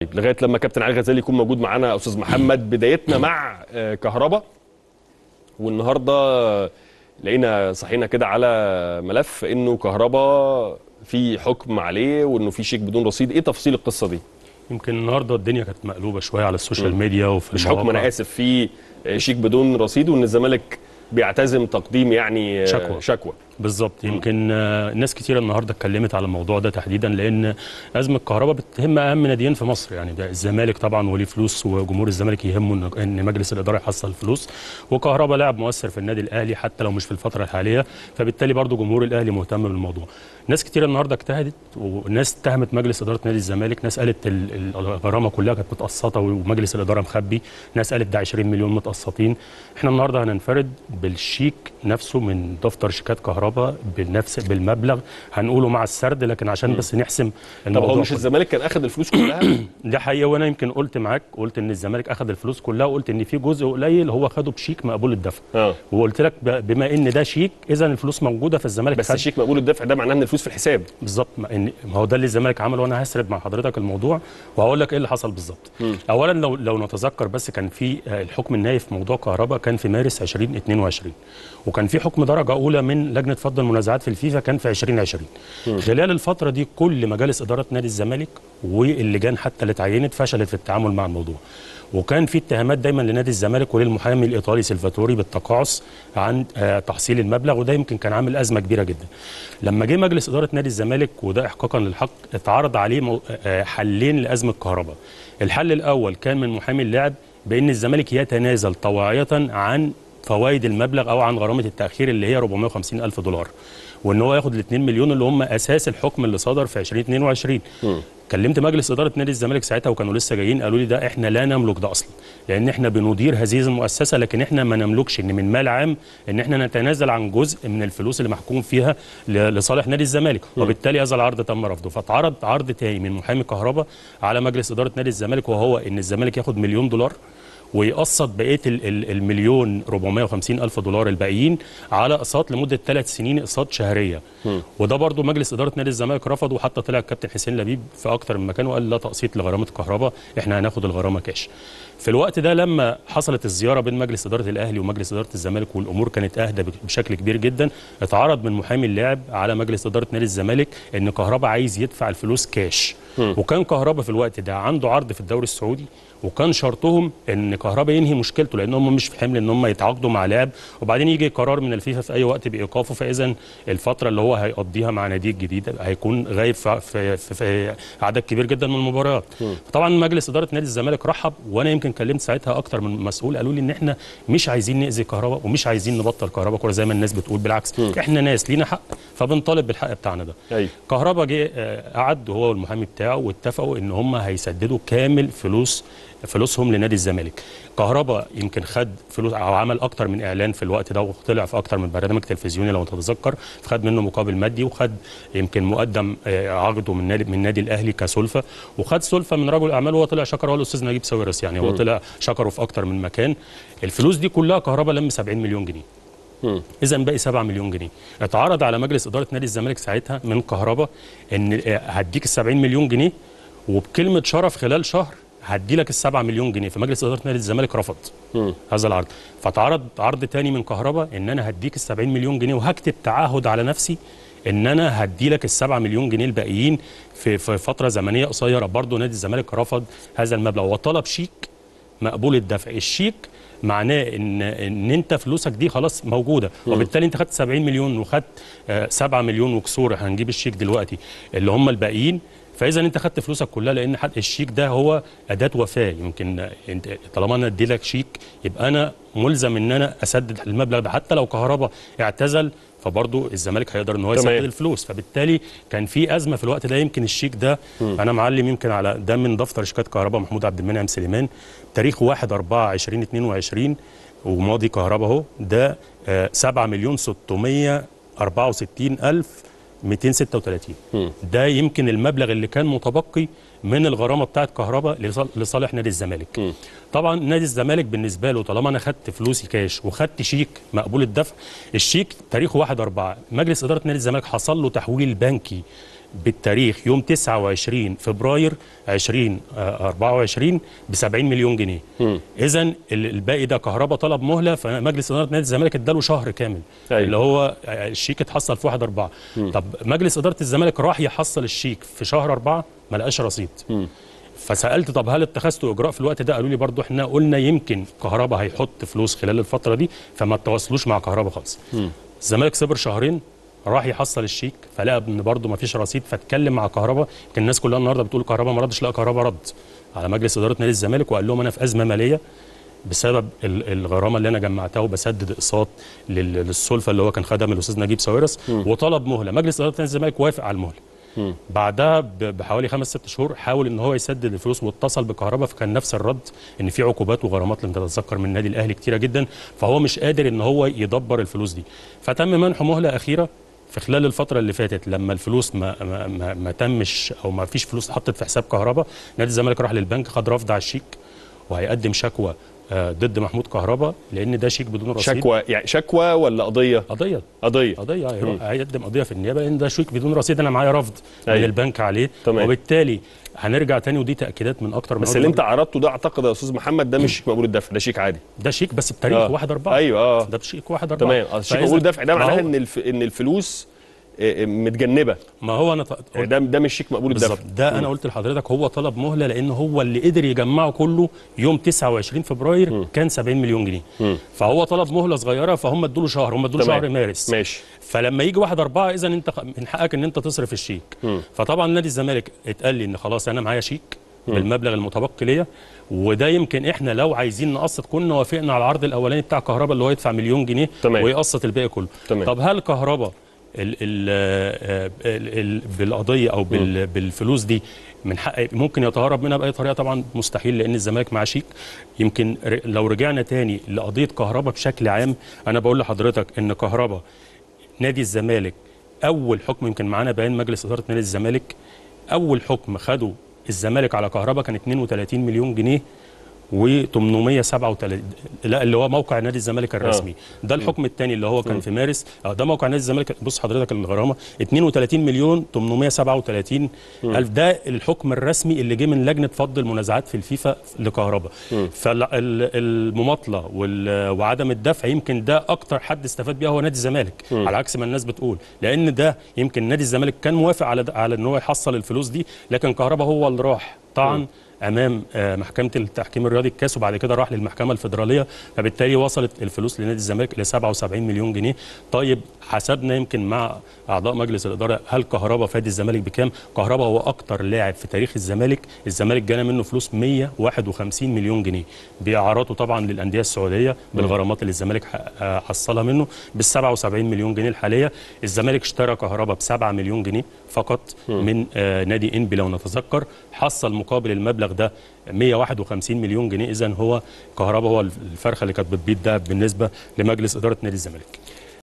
لغايه لما كابتن علي غزالي يكون موجود معانا استاذ محمد بدايتنا مع آه، كهربا والنهارده لقينا صحينا كده على ملف انه كهربا في حكم عليه وانه في شيك بدون رصيد ايه تفاصيل القصه دي يمكن النهارده الدنيا كانت مقلوبه شويه على السوشيال ميديا وفي مش حكم انا المواقع. اسف في آه، شيك بدون رصيد وان الزمالك بيعتزم تقديم يعني آه، شكوى. شكوى بالظبط يمكن آه، ناس كتير النهارده اتكلمت على الموضوع ده تحديدا لان ازمه الكهرباء بتهم اهم ناديين في مصر يعني ده الزمالك طبعا وليه فلوس وجمهور الزمالك يهمه إن- ان مجلس الاداره يحصل فلوس وكهرباء لاعب مؤثر في النادي الاهلي حتى لو مش في الفتره الحاليه فبالتالي برضو جمهور الاهلي مهتم بالموضوع ناس كتير النهارده اجتهدت وناس اتهمت مجلس اداره نادي الزمالك ناس قالت ال- ال- الغرامه كلها كانت متقسطه ومجلس الاداره مخبي ناس قالت ده 20 مليون متقسطين احنا النهارده هننفرد بالشيك نفسه من دفتر شيكات كهرباء بنفس بالمبلغ هنقوله مع السرد لكن عشان بس نحسم طب الموضوع هو مش كله. الزمالك كان اخذ الفلوس كلها ده حقيقه وانا يمكن قلت معاك قلت ان الزمالك اخذ الفلوس كلها وقلت ان في جزء قليل هو خده بشيك مقبول الدفع اه وقلت لك ب- بما ان ده شيك اذا الفلوس موجوده في الزمالك بس خد الشيك مقبول الدفع ده معناه ان الفلوس في الحساب بالظبط ما إن- ما هو ده اللي الزمالك عمله وانا هسرد مع حضرتك الموضوع وهقول لك ايه اللي حصل بالظبط اولا لو لو نتذكر بس كان في آه، الحكم النهائي في موضوع كهرباء كان في مارس 2022 وكان في حكم درجه اولى من لجنه فض المنازعات في الفيفا كان في 2020 خلال الفتره دي كل مجالس اداره نادي الزمالك واللجان حتى اللي اتعينت فشلت في التعامل مع الموضوع وكان في اتهامات دايما لنادي الزمالك وللمحامي الايطالي سلفاتوري بالتقاعس عن آه، تحصيل المبلغ وده يمكن كان عامل ازمه كبيره جدا. لما جه مجلس اداره نادي الزمالك وده احقاقا للحق اتعرض عليه مو- آه، حلين لازمه كهرباء. الحل الاول كان من محامي اللاعب بان الزمالك يتنازل طواعيه عن فوائد المبلغ او عن غرامه التاخير اللي هي 450 الف دولار. وان هو ياخد ال 2 مليون اللي هم اساس الحكم اللي صدر في 2022 كلمت مجلس اداره نادي الزمالك ساعتها وكانوا لسه جايين قالوا لي ده احنا لا نملك ده اصلا لان احنا بندير هذه المؤسسه لكن احنا ما نملكش ان من مال عام ان احنا نتنازل عن جزء من الفلوس اللي محكوم فيها ل- لصالح نادي الزمالك وبالتالي هذا العرض تم رفضه فاتعرض عرض تاني من محامي كهرباء على مجلس اداره نادي الزمالك وهو ان الزمالك ياخد مليون دولار ويقسط بقيه ال- ال- المليون 450 الف دولار الباقيين على اقساط لمده ثلاث سنين اقساط شهريه وده برضو مجلس اداره نادي الزمالك رفض وحتى طلع الكابتن حسين لبيب في اكتر من مكان وقال لا تقسيط لغرامه كهرباء احنا هناخد الغرامه كاش في الوقت ده لما حصلت الزياره بين مجلس اداره الاهلي ومجلس اداره الزمالك والامور كانت اهدى بك- بشكل كبير جدا اتعرض من محامي اللاعب على مجلس اداره نادي الزمالك ان كهرباء عايز يدفع الفلوس كاش وكان كهرباء في الوقت ده عنده عرض في الدوري السعودي وكان شرطهم ان كهرباء ينهي مشكلته لان هم مش في حمل ان هم يتعاقدوا مع لاعب وبعدين يجي قرار من الفيفا في اي وقت بايقافه فاذا الفتره اللي هو هيقضيها مع ناديه الجديد هيكون غايب في, في, في, في عدد كبير جدا من المباريات طبعا مجلس اداره نادي الزمالك رحب وانا يمكن كلمت ساعتها اكتر من مسؤول قالوا لي ان احنا مش عايزين ناذي كهرباء ومش عايزين نبطل كهرباء كوره زي ما الناس بتقول بالعكس احنا ناس لينا حق فبنطالب بالحق بتاعنا ده ايوه كهربا جه آه، قعد هو والمحامي بتاعه واتفقوا ان هم هيسددوا كامل فلوس فلوسهم لنادي الزمالك كهربا يمكن خد فلوس او عمل اكتر من اعلان في الوقت ده وطلع في اكتر من برنامج تلفزيوني لو تتذكر خد منه مقابل مادي وخد يمكن مقدم آه، عقده من نادي من النادي الاهلي كسلفه وخد سلفه من رجل اعمال وهو طلع شكر هو الاستاذ نجيب ساويرس يعني هو طلع شكره في اكتر من مكان الفلوس دي كلها كهربا لم 70 مليون جنيه اذا باقي 7 مليون جنيه اتعرض على مجلس اداره نادي الزمالك ساعتها من كهربا ان آه، هديك ال 70 مليون جنيه وبكلمه شرف خلال شهر هدي لك ال 7 مليون جنيه فمجلس اداره نادي الزمالك رفض هذا العرض فتعرض عرض تاني من كهربا ان انا هديك ال 70 مليون جنيه وهكتب تعهد على نفسي ان انا هدي لك ال 7 مليون جنيه الباقيين في في فتره زمنيه قصيره برضه نادي الزمالك رفض هذا المبلغ وطلب شيك مقبول الدفع الشيك معناه ان ان انت فلوسك دي خلاص موجوده وبالتالي انت خدت 70 مليون وخدت آه، 7 مليون وكسور هنجيب الشيك دلوقتي اللي هم الباقيين فاذا انت خدت فلوسك كلها لان حد الشيك ده هو اداه وفاه يمكن آه، انت طالما انا ادي لك شيك يبقى انا ملزم ان انا اسدد المبلغ ده حتى لو كهربا اعتزل فبرضه الزمالك هيقدر ان هو يسدد تمام. الفلوس فبالتالي كان في ازمه في الوقت ده يمكن الشيك ده انا معلم يمكن على ده من دفتر شيكات كهرباء محمود عبد المنعم سليمان تاريخ 1 4 2022 وماضي كهرباء اهو ده آه، 7 مليون 664 الف 236 ده يمكن المبلغ اللي كان متبقي من الغرامه بتاعت كهرباء لصال- لصالح نادي الزمالك طبعا نادي الزمالك بالنسبه له طالما انا خدت فلوسي كاش وخدت شيك مقبول الدفع الشيك تاريخه 1 4 مجلس اداره نادي الزمالك حصل له تحويل بنكي بالتاريخ يوم 29 فبراير 2024 ب 70 مليون جنيه اذا الباقي ده كهرباء طلب مهله فمجلس اداره نادي الزمالك اداله شهر كامل أيوة. اللي هو الشيك اتحصل في 1 4 طب مجلس اداره الزمالك راح يحصل الشيك في شهر 4 ما لقاش رصيد فسالت طب هل اتخذتوا اجراء في الوقت ده قالوا لي برضو احنا قلنا يمكن كهرباء هيحط فلوس خلال الفتره دي فما تواصلوش مع كهرباء خالص الزمالك صبر شهرين راح يحصل الشيك فلقى ان برضه ما فيش رصيد فاتكلم مع كهرباء كان الناس كلها النهارده بتقول كهرباء ما ردش لا كهرباء رد على مجلس اداره نادي الزمالك وقال لهم انا في ازمه ماليه بسبب ال- الغرامه اللي انا جمعتها وبسدد اقساط لل- للسلفه اللي هو كان خدها من الاستاذ نجيب ساويرس وطلب مهله مجلس اداره نادي الزمالك وافق على المهله بعدها ب- بحوالي خمس ست شهور حاول ان هو يسدد الفلوس واتصل بكهرباء فكان نفس الرد ان في عقوبات وغرامات لم تتذكر من النادي الاهلي كتيره جدا فهو مش قادر ان هو يدبر الفلوس دي فتم منحه مهله اخيره في خلال الفتره اللي فاتت لما الفلوس ما ما, ما, ما تمش او ما فيش فلوس اتحطت في حساب كهرباء نادي الزمالك راح للبنك خد رفض على الشيك وهيقدم شكوى آه، ضد محمود كهرباء لان ده شيك بدون رصيد شكوى يعني شكوى ولا قضيه قضيه قضيه قضيه هيروح هيقدم قضيه في النيابه لان ده شيك بدون رصيد انا معايا رفض أيوة. من البنك عليه تمام. وبالتالي هنرجع تاني ودي تاكيدات من اكتر من بس عضو اللي انت مجلس- عرضته ده اعتقد يا استاذ محمد ده مش شيك مقبول الدفع ده شيك عادي ده شيك بس بتاريخ آه. 1 4 ايوه اه ده بشيك 1 4 تمام اصل شيك مقبول الدفع ده معناها ان الف... ان الفلوس آه، آه، متجنبه ما هو انا ط- يعني ده ده مش شيك مقبول الدفع بالظبط ده انا قلت لحضرتك هو طلب مهله لان هو اللي قدر يجمعه كله يوم 29 فبراير كان 70 مليون جنيه فهو طلب مهله صغيره فهم ادوا له شهر هم ادوا له تمام. شهر مارس ماشي فلما يجي واحد أربعة إذا أنت خ- من حقك إن أنت تصرف الشيك فطبعا نادي الزمالك اتقال لي إن خلاص أنا معايا شيك بالمبلغ المتبقي ليا وده يمكن احنا لو عايزين نقسط كنا وافقنا على العرض الاولاني بتاع كهرباء اللي هو يدفع مليون جنيه تمام. ويقسط الباقي كله تمام. طب هل كهرباء ال ال ال ال بالقضيه او بال بالفلوس دي من حق ممكن يتهرب منها باي طريقه طبعا مستحيل لان الزمالك معاه شيك يمكن ر- لو رجعنا تاني لقضيه كهرباء بشكل عام انا بقول لحضرتك ان كهرباء نادي الزمالك اول حكم يمكن معانا بيان مجلس اداره نادي الزمالك اول حكم خده الزمالك على كهرباء كان 32 مليون جنيه و837 لا اللي هو موقع نادي الزمالك الرسمي ده الحكم الثاني اللي هو كان في مارس آه، ده موقع نادي الزمالك بص حضرتك الغرامه 32 مليون 837 الف ده الحكم الرسمي اللي جه من لجنه فض المنازعات في الفيفا لكهرباء فالمماطله وال- وعدم الدفع يمكن ده اكتر حد استفاد بيها هو نادي الزمالك على عكس ما الناس بتقول لان ده يمكن نادي الزمالك كان موافق على على ان هو يحصل الفلوس دي لكن كهرباء هو اللي راح طعن امام آه، محكمه التحكيم الرياضي الكاس وبعد كده راح للمحكمه الفدراليه فبالتالي وصلت الفلوس لنادي الزمالك ل 77 مليون جنيه طيب حسبنا يمكن مع اعضاء مجلس الاداره هل كهرباء فادي الزمالك بكام كهرباء هو اكتر لاعب في تاريخ الزمالك الزمالك جانا منه فلوس 151 مليون جنيه باعاراته طبعا للانديه السعوديه بالغرامات اللي الزمالك ح- آه، حصلها منه بال 77 مليون جنيه الحاليه الزمالك اشترى كهرباء ب 7 مليون جنيه فقط من آه، نادي انبي لو نتذكر حصل مقابل المبلغ ده 151 مليون جنيه اذا هو كهرباء هو الفرخه اللي كانت بتبيض ده بالنسبه لمجلس اداره نادي الزمالك